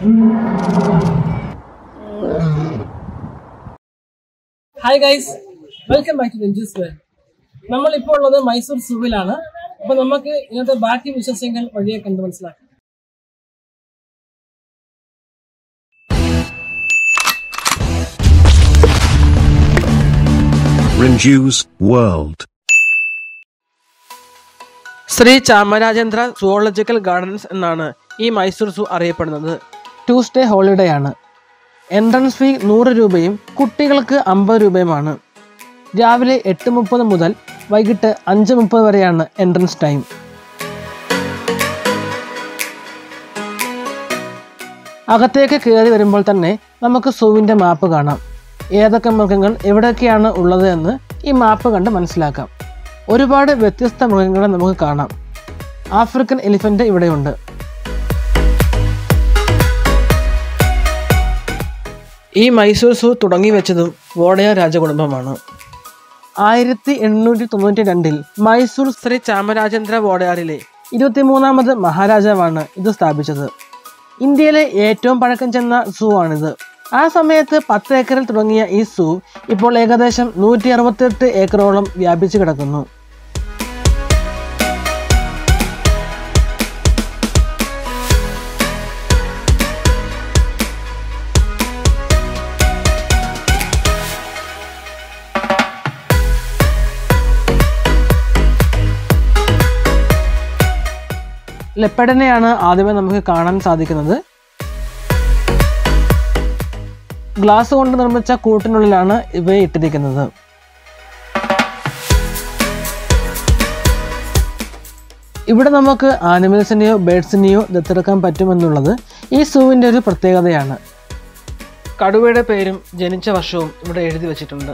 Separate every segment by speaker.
Speaker 1: Hi guys welcome back to Rinju's world നമ്മൾ ഇപ്പോൾ ഉള്ളത് മൈസൂർ സൂവിലാണ് അപ്പൊ നമുക്ക് ഇന്നത്തെ ബാക്കി വിശേഷങ്ങൾ വഴിയെ കണ്ടു മനസ്സിലാക്കാം
Speaker 2: Rinju's World.
Speaker 1: Shri Chamarajendra zoological gardens എന്നാണ് ഈ മൈസൂർ സൂ അറിയപ്പെടുന്നത് ട്യൂസ്ഡേ ഹോളിഡേ ആണ് എൻട്രൻസ് ഫീ നൂറ് രൂപയും കുട്ടികൾക്ക് അമ്പത് രൂപയുമാണ് രാവിലെ എട്ട് മുപ്പത് മുതൽ വൈകിട്ട് അഞ്ച് മുപ്പത് വരെയാണ് എൻട്രൻസ് ടൈം അകത്തേക്ക് കയറി വരുമ്പോൾ തന്നെ നമുക്ക് സൂവിൻ്റെ മാപ്പ് കാണാം ഏതൊക്കെ മൃഗങ്ങൾ എവിടെയൊക്കെയാണ് ഉള്ളത് എന്ന് ഈ മാപ്പ് കണ്ട് മനസ്സിലാക്കാം ഒരുപാട് വ്യത്യസ്ത മൃഗങ്ങളെ നമുക്ക് കാണാം ആഫ്രിക്കൻ എലിഫന്റ് ഇവിടെയുണ്ട് ഈ മൈസൂർ സൂ തുടങ്ങി വെച്ചതും വോഡയ രാജകുടുംബമാണ് ആയിരത്തി എണ്ണൂറ്റി തൊണ്ണൂറ്റി രണ്ടിൽ മൈസൂർ ശ്രീ ചാമരാജേന്ദ്ര വോഡയാറിലെ ഇരുപത്തിമൂന്നാമത് മഹാരാജാവാണ് ഇത് സ്ഥാപിച്ചത് ഇന്ത്യയിലെ ഏറ്റവും പഴക്കം ചെന്ന സൂ ആണിത് ആ സമയത്ത് പത്ത് ഏക്കറിൽ തുടങ്ങിയ ഈ സൂ ഇപ്പോൾ ഏകദേശം നൂറ്റി അറുപത്തെട്ട് ഏക്കറോളം വ്യാപിച്ചു കിടക്കുന്നു ലെപ്പഡിനെയാണ് ആദ്യമേ നമുക്ക് കാണാൻ സാധിക്കുന്നത് ഗ്ലാസ് കൊണ്ട് നിർമ്മിച്ച കൂട്ടിനുള്ളിലാണ് ഇവയെ ഇട്ടിരിക്കുന്നത് ഇവിടെ നമുക്ക് ആനിമൽസിനെയോ ബേഡ്സിനെയോ ദത്തെടുക്കാൻ പറ്റുമെന്നുള്ളത് ഈ സൂവിൻ്റെ ഒരു പ്രത്യേകതയാണ് കടുവയുടെ പേരും ജനിച്ച വർഷവും ഇവിടെ എഴുതി വച്ചിട്ടുണ്ട്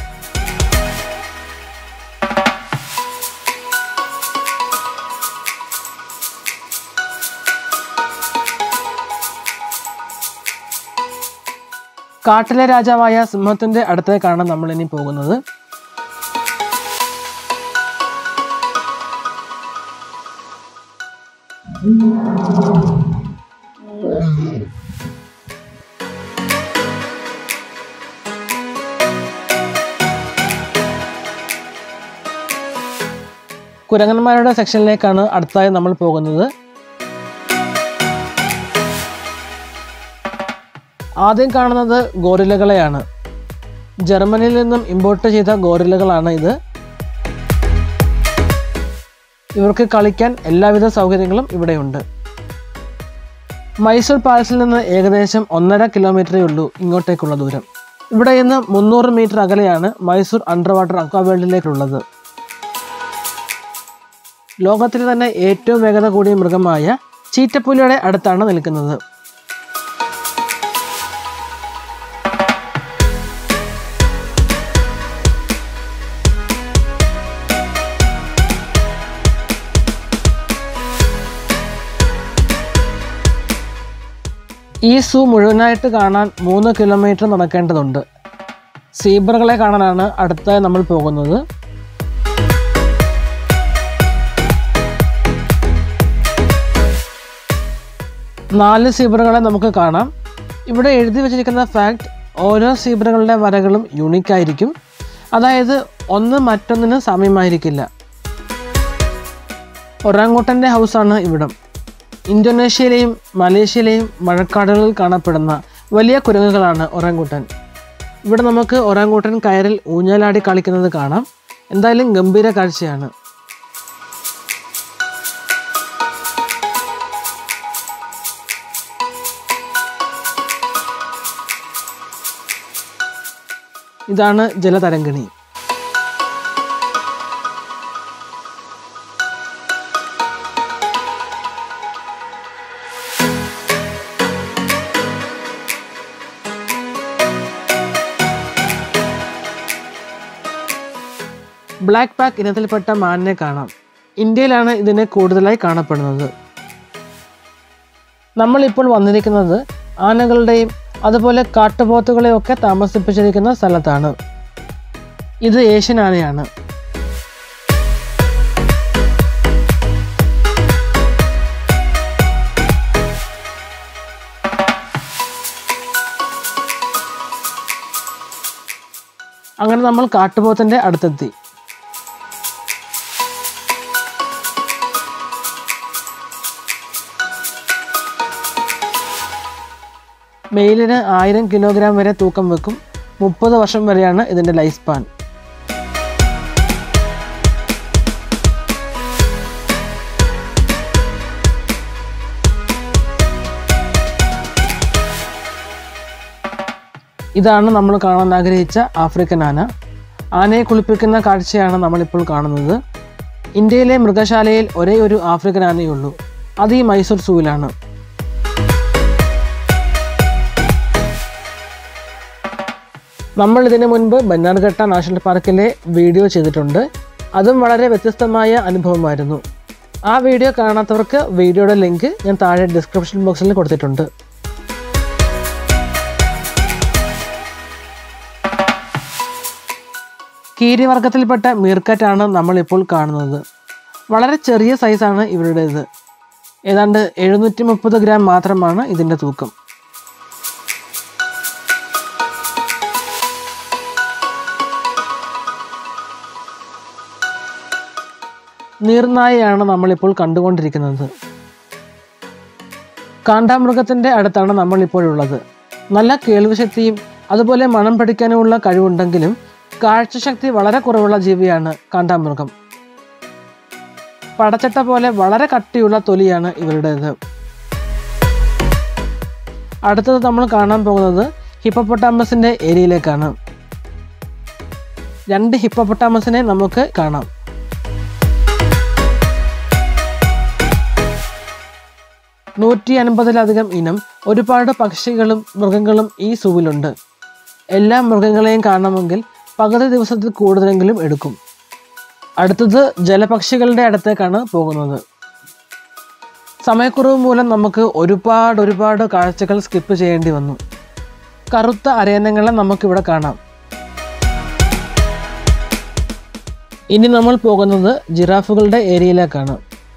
Speaker 1: കാട്ടിലെ രാജാവായ സിംഹത്തിന്റെ അടുത്തേക്കാണ് നമ്മൾ ഇനി പോകുന്നത് കുരങ്ങന്മാരുടെ സെക്ഷനിലേക്കാണ് അടുത്തായി നമ്മൾ പോകുന്നത് ആദ്യം കാണുന്നത് ഗോറിലകളെയാണ് ജർമ്മനിയിൽ നിന്നും ഇമ്പോർട്ട് ചെയ്ത ഗോറിലകളാണ് ഇത് ഇവർക്ക് കളിക്കാൻ എല്ലാവിധ സൗകര്യങ്ങളും ഇവിടെയുണ്ട് മൈസൂർ പാലസിൽ നിന്ന് ഏകദേശം ഒന്നര കിലോമീറ്ററേ ഉള്ളൂ ഇങ്ങോട്ടേക്കുള്ള ദൂരം ഇവിടെ നിന്ന് മുന്നൂറ് മീറ്റർ അകലെയാണ് മൈസൂർ അണ്ടർ വാട്ടർ അക്വാവേൾഡിലേക്കുള്ളത് ലോകത്തിലെ തന്നെ ഏറ്റവും വേഗത കൂടിയ മൃഗമായ ചീറ്റപ്പുലിയുടെ അടുത്താണ് നിൽക്കുന്നത് ഈ സൂ മുഴുവനായിട്ട് കാണാൻ മൂന്ന് കിലോമീറ്റർ നടക്കേണ്ടതുണ്ട് സീബ്രകളെ കാണാനാണ് അടുത്തായി നമ്മൾ പോകുന്നത് നാല് സീബ്രകളെ നമുക്ക് കാണാം ഇവിടെ എഴുതി വച്ചിരിക്കുന്ന ഫാക്ട് ഓരോ സീബ്രകളുടെ വരകളും യുണീക്ക് ആയിരിക്കും അതായത് ഒന്ന് മറ്റൊന്നിന് സാമ്യമായിരിക്കില്ല ഒറാങ്കൂട്ടൻ്റെ ഹൗസാണ് ഇവിടം ഇന്തോനേഷ്യയിലെയും മലേഷ്യയിലെയും മഴക്കാടുകളിൽ കാണപ്പെടുന്ന വലിയ കുരങ്ങുകളാണ് ഒറാങ്കൂട്ടൻ ഇവിടെ നമുക്ക് ഒറാങ്കൂട്ടൻ കയറിൽ ഊഞ്ഞാലാടി കളിക്കുന്നത് കാണാം എന്തായാലും ഗംഭീര കാഴ്ചയാണ് ഇതാണ് ജലതരംഗിണി ബ്ലാക്ക് പാക്ക് ഇനത്തിൽപ്പെട്ട മാനിനെ കാണാം ഇന്ത്യയിലാണ് ഇതിനെ കൂടുതലായി കാണപ്പെടുന്നത് നമ്മളിപ്പോൾ വന്നിരിക്കുന്നത് ആനകളുടെയും അതുപോലെ കാട്ടുപോത്തുകളെയൊക്കെ താമസിപ്പിച്ചിരിക്കുന്ന സ്ഥലത്താണ് ഇത് ഏഷ്യൻ ആനയാണ് അങ്ങനെ നമ്മൾ കാട്ടുപോത്തിൻ്റെ അടുത്തെത്തി മെയിലിന് ആയിരം കിലോഗ്രാം വരെ തൂക്കം വെക്കും മുപ്പത് വർഷം വരെയാണ് ഇതിൻ്റെ ലൈഫ് സ്പാൻ ഇതാണ് നമ്മൾ കാണാൻ ആഗ്രഹിച്ച ആഫ്രിക്കൻ ആന ആനയെ കുളിപ്പിക്കുന്ന കാഴ്ചയാണ് നമ്മളിപ്പോൾ കാണുന്നത് ഇന്ത്യയിലെ മൃഗശാലയിൽ ഒരേ ഒരു ആഫ്രിക്കൻ ആനയുള്ളൂ അത് ഈ മൈസൂർ സൂവിലാണ് നമ്മൾ ഇതിനു മുൻപ് ബന്നാർഘട്ട നാഷണൽ പാർക്കിലെ വീഡിയോ ചെയ്തിട്ടുണ്ട് അതും വളരെ വ്യത്യസ്തമായ അനുഭവമായിരുന്നു ആ വീഡിയോ കാണാത്തവർക്ക് വീഡിയോയുടെ ലിങ്ക് ഞാൻ താഴെ ഡിസ്ക്രിപ്ഷൻ ബോക്സിൽ കൊടുത്തിട്ടുണ്ട് കീരിവർഗത്തിൽപ്പെട്ട മീർക്കറ്റാണ് നമ്മളിപ്പോൾ കാണുന്നത് വളരെ ചെറിയ സൈസാണ് ഇവരുടേത് ഏതാണ്ട് എഴുന്നൂറ്റി മുപ്പത് ഗ്രാം മാത്രമാണ് ഇതിൻ്റെ തൂക്കം നീർനായയാണ് നമ്മളിപ്പോൾ കണ്ടുകൊണ്ടിരിക്കുന്നത് കാണ്ടാമൃഗത്തിൻ്റെ അടുത്താണ് നമ്മളിപ്പോഴുള്ളത് നല്ല കേൾവിശക്തിയും അതുപോലെ മണം പഠിക്കാനുമുള്ള കഴിവുണ്ടെങ്കിലും കാഴ്ചശക്തി വളരെ കുറവുള്ള ജീവിയാണ് കാണ്ടാമൃഗം പടച്ചട്ട പോലെ വളരെ കട്ടിയുള്ള തൊലിയാണ് ഇവരുടേത് അടുത്തത് നമ്മൾ കാണാൻ പോകുന്നത് ഹിപ്പപ്പൊട്ടാമസിൻ്റെ ഏരിയയിലേക്കാണ് രണ്ട് ഹിപ്പപ്പൊട്ടാമസിനെ നമുക്ക് കാണാം നൂറ്റി അൻപതിലധികം ഇനം ഒരുപാട് പക്ഷികളും മൃഗങ്ങളും ഈ സൂവിലുണ്ട് എല്ലാ മൃഗങ്ങളെയും കാണണമെങ്കിൽ പകുതി ദിവസത്തിൽ കൂടുതലെങ്കിലും എടുക്കും അടുത്തത് ജലപക്ഷികളുടെ അടുത്തേക്കാണ് പോകുന്നത് സമയക്കുറവ് മൂലം നമുക്ക് ഒരുപാട് ഒരുപാട് കാഴ്ചകൾ സ്കിപ്പ് ചെയ്യേണ്ടി വന്നു കറുത്ത അരയന്നങ്ങളെ നമുക്കിവിടെ കാണാം ഇനി നമ്മൾ പോകുന്നത് ജിറാഫുകളുടെ ഏരിയയിലേക്കാണ്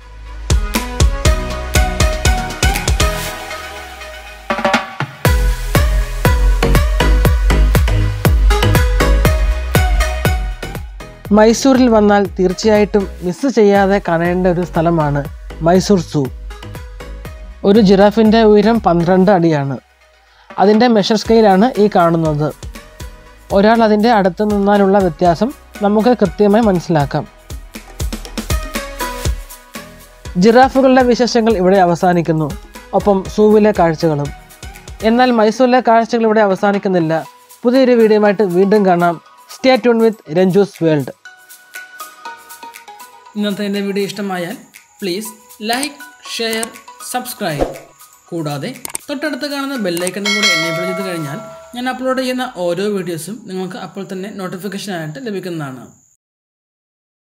Speaker 1: മൈസൂരിൽ വന്നാൽ തീർച്ചയായിട്ടും മിസ് ചെയ്യാതെ കാണേണ്ട ഒരു സ്ഥലമാണ് മൈസൂർ സൂ ഒരു ജിറാഫിൻ്റെ ഉയരം പന്ത്രണ്ട് അടിയാണ് അതിൻ്റെ മെഷർ സ്കെയിലാണ് ഈ കാണുന്നത് ഒരാൾ അതിൻ്റെ അടുത്ത് നിന്നാലുള്ള വ്യത്യാസം നമുക്ക് കൃത്യമായി മനസ്സിലാക്കാം ജിറാഫുകളുടെ വിശേഷങ്ങൾ ഇവിടെ അവസാനിക്കുന്നു ഒപ്പം സൂവിലെ കാഴ്ചകളും എന്നാൽ മൈസൂരിലെ കാഴ്ചകൾ ഇവിടെ അവസാനിക്കുന്നില്ല പുതിയൊരു വീഡിയോയുമായിട്ട് വീണ്ടും കാണാം stay tune with Rinju's world ഇന്നത്തെ എൻ്റെ വീഡിയോ ഇഷ്ടമായാൽ പ്ലീസ് ലൈക്ക് ഷെയർ സബ്സ്ക്രൈബ് കൂടാതെ തൊട്ടടുത്ത് കാണുന്ന ബെല്ലൈക്കണും കൂടെ എനേബിൾ ചെയ്ത് കഴിഞ്ഞാൽ ഞാൻ അപ്ലോഡ് ചെയ്യുന്ന ഓരോ വീഡിയോസും നിങ്ങൾക്ക് അപ്പോൾ തന്നെ നോട്ടിഫിക്കേഷനായിട്ട് ലഭിക്കുന്നതാണ്